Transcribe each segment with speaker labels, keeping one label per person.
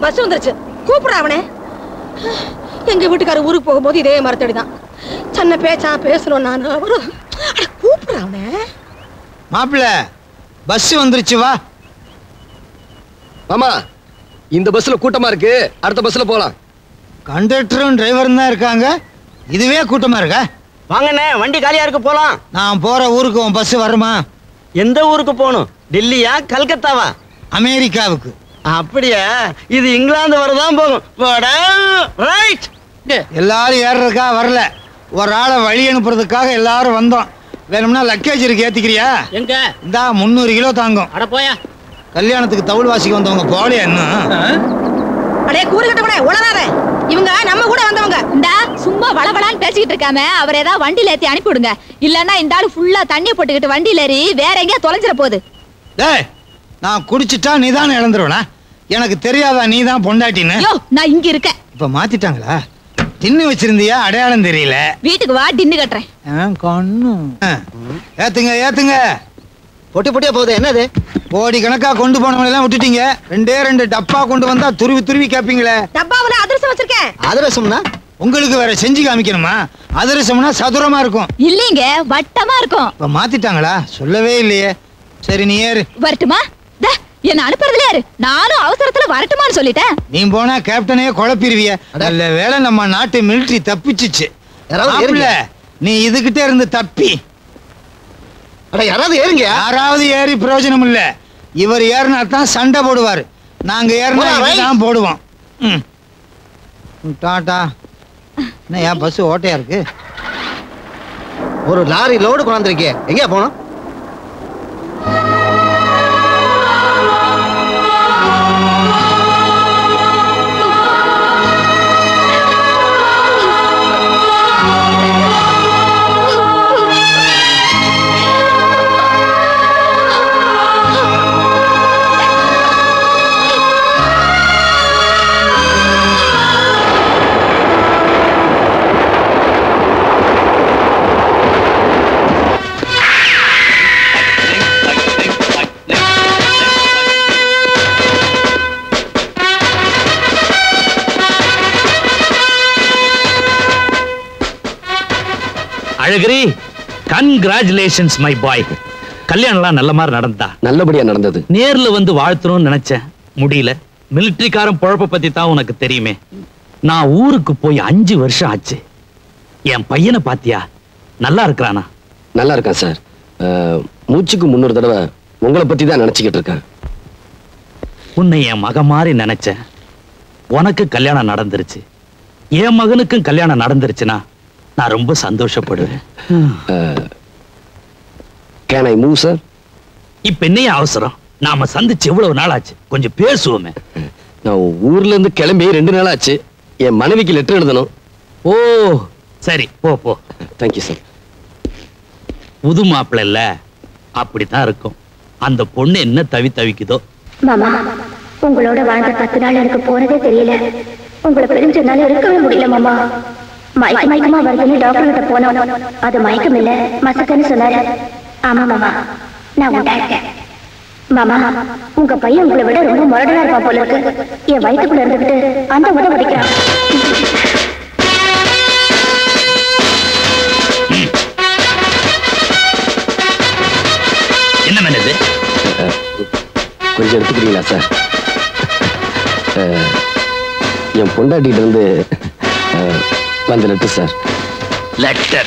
Speaker 1: Bus வந்துருச்சு கூப்பிடுற அவனே எங்க வீட்டுக்காரர் ஊருக்கு போகும்போது இதே மரத்தடி தான் சின்ன பேச்சா பேசணும் நான் அவரும் அட, கூப்பிடுற அவனே
Speaker 2: மாப்பிள்ள பஸ் வந்துருச்சு வா
Speaker 3: மாமா இந்த பஸ்ல கூட்டமா இருக்கு அடுத்த பஸ்ல போலாம்
Speaker 2: கண்டக்டரும் டிரைவரும் தான் இருக்காங்க இதுவே கூட்டமா இருக்கா
Speaker 4: வாங்கண்ணே வண்டி காலியா இருக்கு போலாம்
Speaker 2: நான் போற ஊருக்கு உன் பஸ் வருமா
Speaker 4: எந்த ஊருக்கு போகணும் டெல்லியா கல்கத்தாவா
Speaker 2: அமெரிக்காவுக்கு
Speaker 4: அப்படியா இது இங்கிலாந்து வரதான் போகும் போடா ரைட்
Speaker 2: எல்லாரும் ஏறுறதுக்கா வரல ஒரு ஆளை வழி அனுப்புறதுக்காக எல்லாரும் வந்தோம் வேணும்னா லக்கேஜ் இருக்கு ஏத்திக்கிறியா
Speaker 4: எங்க
Speaker 2: இந்தா முந்நூறு கிலோ தாங்கும்
Speaker 4: அட போயா
Speaker 2: கல்யாணத்துக்கு தவுள் வாசிக்கு வந்தவங்க போகலையா இன்னும்
Speaker 1: அடே கூறு கட்ட உளறாத இவங்க நம்ம கூட வந்தவங்க
Speaker 5: இந்தா சும்மா வளவளான்னு பேசிக்கிட்டு இருக்காம அவர் ஏதாவது வண்டியில ஏத்தி அனுப்பி விடுங்க இல்லன்னா இந்த ஆளு ஃபுல்லா தண்ணி போட்டுக்கிட்டு வண்டியில ஏறி வேற எங்கேயா தொலைஞ்சிட போகுது
Speaker 2: டேய் நான் குடிச்சிட்டா நீ தானே இழந்துருவனா எனக்கு தெரியாதா நீ தான் பொண்டாட்டின்னு
Speaker 5: யோ நான் இங்க இருக்கேன்
Speaker 2: இப்ப மாத்திட்டாங்களா தின்னு வச்சிருந்தியா அடையாளம் தெரியல
Speaker 5: வீட்டுக்கு வா டின்னு கட்டுறேன்
Speaker 2: ஆ, கண்ணு ஆ. ஏத்துங்க ஏத்துங்க
Speaker 4: பொட்டி பொட்டியா போகுது என்னது
Speaker 2: கோடி கணக்கா கொண்டு போனவங்க எல்லாம் விட்டுட்டீங்க ரெண்டே ரெண்டு டப்பா கொண்டு வந்தா துருவி துருவி கேப்பீங்களே
Speaker 1: டப்பாவுல அதிரசம் வச்சிருக்கேன்
Speaker 4: அதிரசம்னா
Speaker 2: உங்களுக்கு வேற செஞ்சு காமிக்கணுமா அதிரசம்னா சதுரமா இருக்கும்
Speaker 5: இல்லீங்க வட்டமா இருக்கும்
Speaker 2: இப்ப மாத்திட்டாங்களா சொல்லவே இல்லையே சரி நீ ஏறு
Speaker 5: வரட்டுமா தா, என்ன அனுப்புறதுல யாரு நானும் அவசரத்துல வரட்டுமான்னு சொல்லிட்டேன்
Speaker 2: நீ போனா கேப்டனையே குழப்பிடுவிய நல்ல வேளை நம்ம நாட்டு மிலிட்டரி தப்பிச்சுச்சு
Speaker 3: யாராவது
Speaker 2: மாப்பிள்ளை, நீ இதுகிட்ட இருந்து தப்பி
Speaker 3: அட யாராவது ஏறுங்க
Speaker 2: யாராவது ஏறி பிரயோஜனம் இல்ல இவர் ஏறினா தான் சண்டை போடுவாரு நாங்க ஏறினா
Speaker 3: போடா, வை.
Speaker 2: தான் போடுவோம் ம். ம், டாடா என்ன ஏன் பஸ் ஓட்டையா இருக்கு
Speaker 3: ஒரு லாரி லோடு கொண்டாந்துருக்கே எங்க போனோம்
Speaker 6: அழகிரி கன்கிராச்சுலேஷன்ஸ் மை பாய் கல்யாணம்லாம் நல்ல மாதிரி நடந்தா
Speaker 3: நல்லபடியா நடந்தது
Speaker 6: நேர்ல வந்து வாழ்த்தணும்னு நினைச்சேன் முடியல மிலிட்டரிக்காரன் பொழப்ப பத்தி தான் உனக்கு தெரியுமே நான் ஊருக்கு போய் அஞ்சு வருஷம் ஆச்சு என் பையனை பாத்தியா நல்லா இருக்கிறானா
Speaker 3: நல்லா இருக்கேன் சார் அஹ், மூச்சுக்கு முன்னொரு தடவை உங்களை பத்தி தான் நினைச்சுக்கிட்டு இருக்கேன்
Speaker 6: உன்னை என் மக மாதிரி நினைச்சேன் உனக்கு கல்யாணம் நடந்துருச்சு என் மகனுக்கும் கல்யாணம் நடந்துருச்சுன்னா நான் ரொம்ப சந்தோஷப்படுவேன்
Speaker 3: கேன் ஐ மூவ் சார்
Speaker 6: இப்ப என்னைய அவசரம் நாம சந்திச்சு எவ்வளவு நாள் ஆச்சு கொஞ்சம் பேசுவோமே
Speaker 3: நான் ஊர்ல இருந்து கிளம்பி ரெண்டு நாள் ஆச்சு என் மனைவிக்கு லெட்டர் எழுதணும்
Speaker 6: ஓ சரி போ போ
Speaker 3: தேங்க்யூ சார்
Speaker 6: புது மாப்பிள்ளை இல்ல அப்படித்தான் இருக்கும் அந்த பொண்ணு என்ன தவி தவிக்குதோ
Speaker 7: மாமா உங்களோட வாழ்ந்த பத்து நாள் எனக்கு போனதே தெரியல உங்களை பிரிஞ்சதுனால இருக்கவே முடியல மாமா மயக்க மயக்கமா வருதுன்னு டாக்டர் கிட்ட போனோம் அது மயக்கம் இல்ல மசக்கன்னு சொன்னாரு ஆமா மாமா நான் உண்டாயிருக்கேன் மாமா உங்க பையன் உங்களை விட ரொம்ப முரடனா இருப்பான் போல இருக்கு என் வயிற்றுக்குள்ள இருந்துகிட்டு அந்த உத உதைக்கிறான்
Speaker 6: என்ன மேனது
Speaker 3: கொஞ்சம் எடுத்துக்கிறீங்களா சார் அஹ், என் பொண்டாட்டிகிட்ட இருந்து அஹ், வந்த லெட்டர் சார்
Speaker 6: லெட்டர்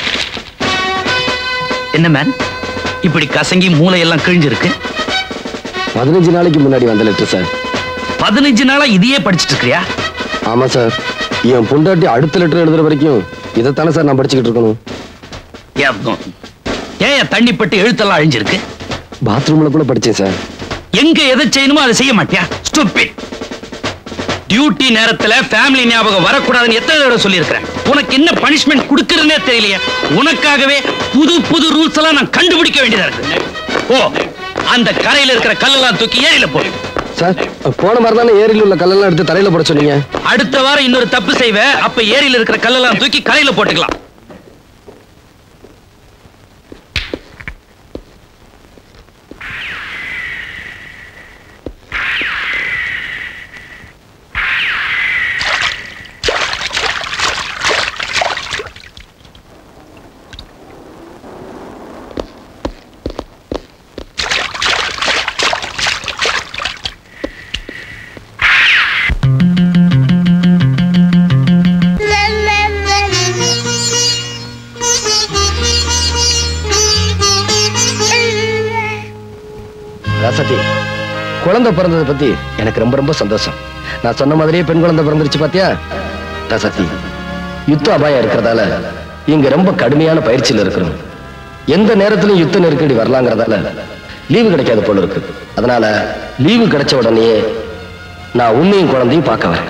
Speaker 6: என்ன மேன் இப்படி கசங்கி மூளையெல்லாம் கிழிஞ்சிருக்கு
Speaker 3: பதினஞ்சு நாளைக்கு முன்னாடி வந்த லெட்டர் சார்
Speaker 6: பதினஞ்சு நாளா இதையே படிச்சிட்டு இருக்கிறியா
Speaker 3: ஆமா சார் என் பொண்டாட்டி அடுத்த லெட்டர் எழுதுற வரைக்கும் இதைத்தானே சார் நான் படிச்சுக்கிட்டு இருக்கணும்
Speaker 6: ஏப்பம். ஏன் என் தண்ணி பட்டு எழுத்தெல்லாம் அழிஞ்சிருக்கு
Speaker 3: பாத்ரூம்ல கூட படிச்சேன் சார்
Speaker 6: எங்க எதை செய்யணுமோ அதை செய்ய மாட்டியா ஸ்டூபிட் டியூட்டி நேரத்துல ஃபேமிலி ஞாபகம் வரக்கூடாதுன்னு எத்தனை தடவை சொல்லியிருக்கிறேன் உனக்கு என்ன பனிஷ்மெண்ட் கொடுக்கறதுனே தெரியலையே உனக்காகவே புது புது ரூல்ஸ் எல்லாம் நான் கண்டுபிடிக்க வேண்டியதா இருக்கு ஓ அந்த கரையில இருக்கிற கல்லெல்லாம் தூக்கி ஏரியில போடு
Speaker 3: சார் போன மாதிரி தானே ஏரியில் உள்ள கல்லெல்லாம் எடுத்து தரையில போட சொன்னீங்க
Speaker 6: அடுத்த வாரம் இன்னொரு தப்பு செய்வ அப்ப ஏரியில இருக்கிற கல்லெல்லாம் தூக்கி கரையில போட்டுக்கலாம்
Speaker 3: சத்தி குழந்தை பிறந்ததை பத்தி எனக்கு ரொம்ப ரொம்ப சந்தோஷம் நான் சொன்ன மாதிரியே பெண் குழந்தை பிறந்துருச்சு பாத்தியா சத்தி யுத்த அபாயம் இருக்கிறதால இங்க ரொம்ப கடுமையான பயிற்சியில் இருக்கிறோம் எந்த நேரத்திலும் யுத்த நெருக்கடி வரலாங்கிறதால லீவு கிடைக்காத போல இருக்கு அதனால லீவு கிடைச்ச உடனே நான் உன்னையும் குழந்தையும் பார்க்க வரேன்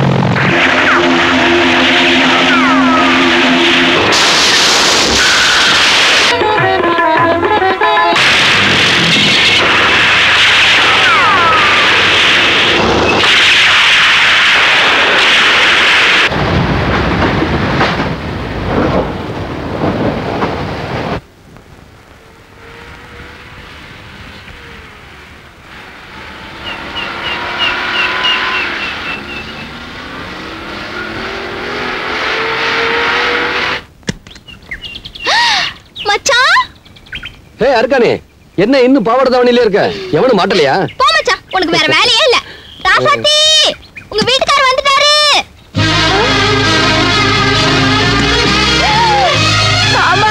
Speaker 5: மச்சான்
Speaker 3: ஹே அர்கானே என்ன இன்னும் பாவாடை தாவணியிலே இருக்க எவனும் மாட்டலையா
Speaker 5: போ மச்சான் உனக்கு வேற வேலையே இல்ல ராசாத்தி உங்க வீட்டுக்காரர் வந்துட்டாரு மாமா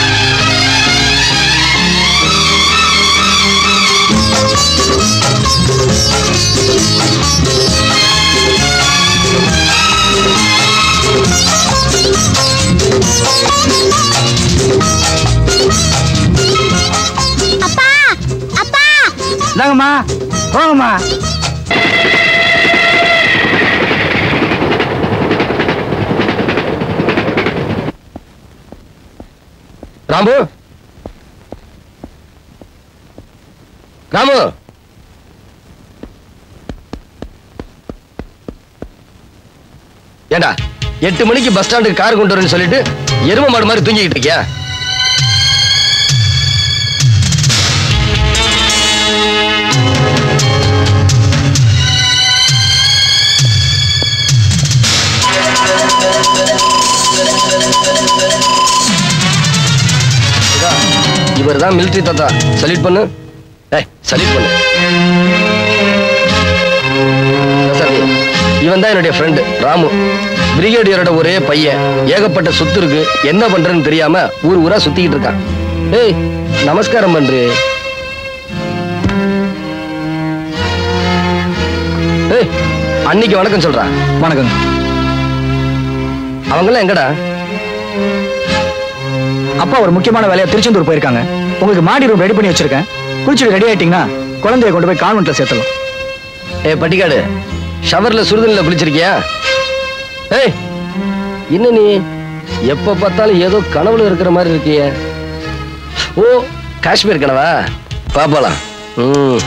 Speaker 5: அப்பா அப்பா
Speaker 2: இந்தாங்கம்மா போங்கம்மா
Speaker 3: ராமு ராமு ஏண்டா எட்டு மணிக்கு பஸ் ஸ்டாண்டுக்கு கார் கொண்டு வரேன்னு சொல்லிட்டு எரும மாடு மாதிரி தூங்கிக்கிட்டு இருக்கியா இவர் தான் மிலிட்ரி தாத்தா சல்யூட் பண்ணு ஏய் சல்யூட் பண்ணு பிரசாந்தி, இவன் தான் என்னுடைய ஃப்ரெண்டு ராமு பிரிகேடியரோட ஒரே பையன் ஏகப்பட்ட சொத்து இருக்கு என்ன பண்றேன்னு தெரியாம ஊர் ஊரா சுத்திக்கிட்டு இருக்கான் ஏய் நமஸ்காரம் பண்று ஏய் அன்னைக்கு வணக்கம் சொல்றான்
Speaker 2: வணக்கங்க
Speaker 3: அவங்கெல்லாம் எங்கடா
Speaker 2: அப்பா ஒரு முக்கியமான வேலையா திருச்செந்தூர் போயிருக்காங்க உங்களுக்கு மாடி ரூம் ரெடி பண்ணி வச்சிருக்கேன் குளிச்சுட்டு ரெடி ஆயிட்டீங்கன்னா குழந்தைய கொண்டு போய் கான்வென்ட்ல சேர்த்தலாம்
Speaker 3: ஏ பட்டிக்காடு ஷவர்ல சுடுதண்ணில குளிச்சிருக்கியா ஏய் என்ன நீ எப்ப பார்த்தாலும் ஏதோ கனவுல இருக்கிற மாதிரி இருக்கியே ஓ காஷ்மீர் கனவா பாப்பலாம் ம்